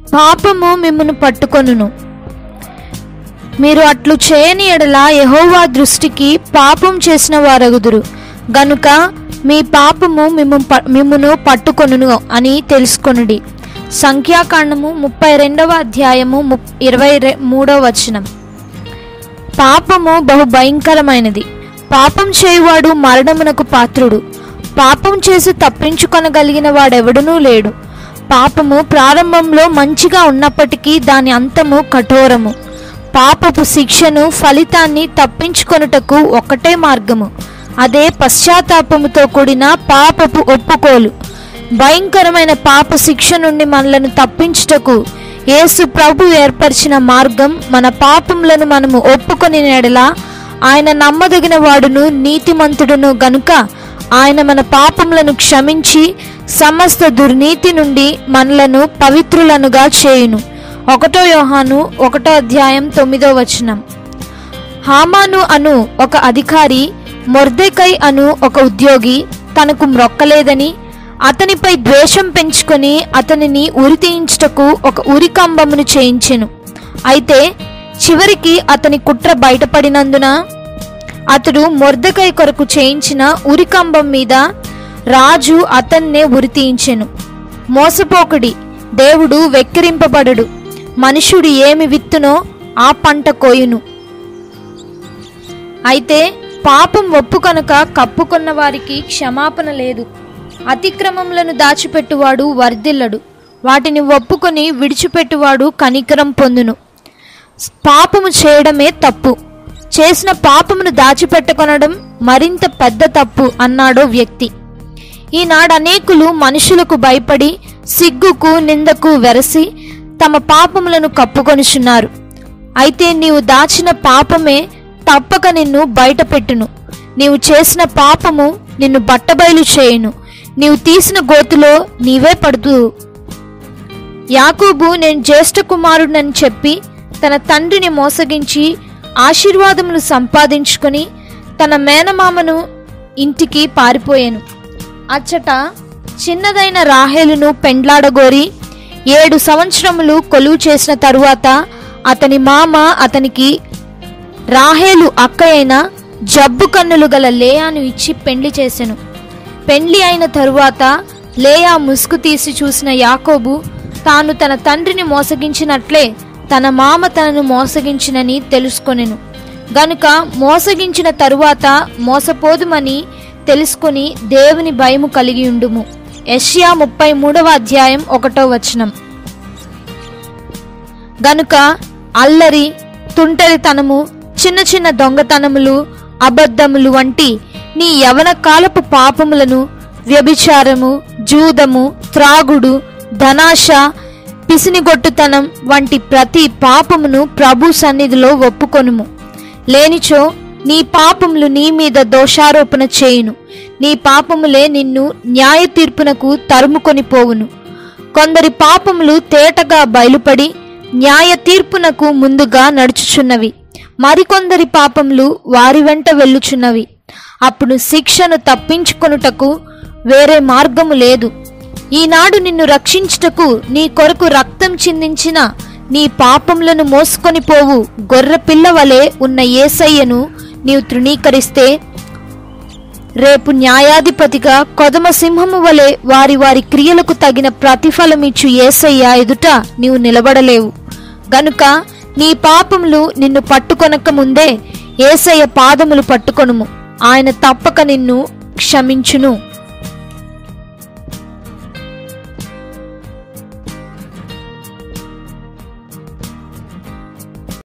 పాపము మిమ్మను పట్టుకొనును మీరు అట్లు చేయని ఎడల యెహోవా దృష్టికి పాపం చేసిన వారగుదురు గనుక మీ పాపము మిమ్ము ప- మిమ్మును పట్టుకొనును అని తెలుసుకొనుడి సంఖ్యాకాండము ముప్పై రెండవ అధ్యాయము ముప్- ఇరవై రె- మూడవ వచనం పాపము బహు భయంకరమైనది పాపం చేయువాడు మరణమునకు పాత్రుడు పాపం చేసి తప్పించుకొనగలిగిన వాడెవడునూ లేడు పాపము ప్రారంభంలో మంచిగా ఉన్నప్పటికీ దాని అంతము కఠోరము పాపపు శిక్షను ఫలితాన్ని తప్పించుకొనుటకు ఒకటే మార్గము అదే పశ్చాత్తాపముతో కూడిన పాపపు ఒప్పుకోలు భయంకరమైన పాప శిక్ష నుండి మనలను తప్పించుటకు యేసు ప్రభు ఏర్పరిచిన మార్గం మన పాపములను మనము ఒప్పుకొని నెడలా ఆయన నమ్మదగిన వాడును నీతిమంతుడును గనుక ఆయన మన పాపములను క్షమించి సమస్త దుర్నీతి నుండి మనలను పవిత్రులనుగా చేయును ఒకటో యోహాను ఒకటో అధ్యాయం తొమ్మిదో వచనం హామాను అను ఒక అధికారి మొర్దెకై అను ఒక ఉద్యోగి తనకు మ్రొక్కలేదని అతనిపై ద్వేషం పెంచుకొని అతనిని ఉరితీయించుటకు ఒక ఉరికంబమును చేయించెను అయితే చివరికి అతని కుట్ర బయటపడినందున అతడు మొర్దకై కొరకు చేయించిన ఉరికంబం మీద రాజు అతన్నే ఉరితీయించెను మోసపోకుడి దేవుడు వెక్కిరింపబడడు మనుషుడు ఏమి విత్తునో ఆ పంట కోయును అయితే పాపం ఒప్పుకొనక కప్పుకొన్న వారికి క్షమాపణ లేదు అతిక్రమములను దాచిపెట్టువాడు వర్ధిల్లడు వాటిని ఒప్పుకొని విడిచిపెట్టువాడు కనికరం పొందును పాపము చేయడమే తప్పు చేసిన పాపమును దాచిపెట్టుకొనడం మరింత పెద్ద తప్పు అన్నాడో వ్యక్తి ఈనాడు అనేకులు మనుషులకు భయపడి సిగ్గుకు నిందకు వెరసి తమ పాపములను కప్పుకొనుచున్నారు అయితే నీవు దాచిన పాపమే తప్పక నిన్ను బయటపెట్టును నీవు చేసిన పాపము నిన్ను బట్టబయలు చేయును నీవు తీసిన గోతులో నీవే పడుతూ యాకూబు నేను జ్యేష్ఠ కుమారుడని చెప్పి తన తండ్రిని మోసగించి ఆశీర్వాదములు సంపాదించుకొని తన మేనమామను ఇంటికి పారిపోయాను అచ్చట చిన్నదైన రాహేలును పెండ్లాడగోరి ఏడు సంవత్సరములు కొలువు చేసిన తరువాత అతని మామ అతనికి రాహేలు అక్క అయిన జబ్బు కన్నులు గల లేయాను ఇచ్చి పెండ్లి చేసెను పెండ్లి అయిన తరువాత లేయా ముసుగు తీసి చూసిన యాకోబు తాను తన తండ్రిని మోసగించినట్లే తన మామ తనను మోసగించినని తెలుసుకొనెను గనుక మోసగించిన తరువాత మోసపోదుమని తెలుసుకొని దేవుని భయము కలిగి ఉండుము యెషయా ముప్పై మూడవ అధ్యాయం ఒకటో వచనం గనుక అల్లరి తుంటరితనము చిన్న చిన్న దొంగతనములు అబద్ధములు వంటి నీ యవన కాలపు పాపములను వ్యభిచారము జూదము త్రాగుడు ధనాశ పిసినిగొట్టుతనం వంటి ప్రతి పాపమును ప్రభు సన్నిధిలో ఒప్పుకొనుము లేనిచో నీ పాపములు నీ మీద దోషారోపణ చేయును నీ పాపములే నిన్ను న్యాయ తీర్పునకు తరుముకొని పోవును కొందరి పాపములు తేటగా బయలుపడి న్యాయ తీర్పునకు ముందుగా నడుచుచున్నవి మరికొందరి పాపములు వారి వెంట వెళ్ళుచున్నవి అప్పుడు శిక్షను తప్పించుకొనుటకు వేరే మార్గము లేదు ఈనాడు నిన్ను రక్షించుటకు నీ కొరకు రక్తం చిందించిన నీ పాపములను మోసుకొని పోవు గొర్రె పిల్ల వలె ఉన్న ఏసయ్యను నీవు తృణీకరిస్తే రేపు న్యాయాధిపతిగా కొదమ సింహము వలె వారి వారి క్రియలకు తగిన ప్రతిఫలమిచ్చు ఏసయ్య ఎదుట నీవు నిలబడలేవు గనుక నీ పాపములు నిన్ను పట్టుకొనక ముందే ఏసయ్య పాదములు పట్టుకొనుము ఆయన తప్పక నిన్ను క్షమించును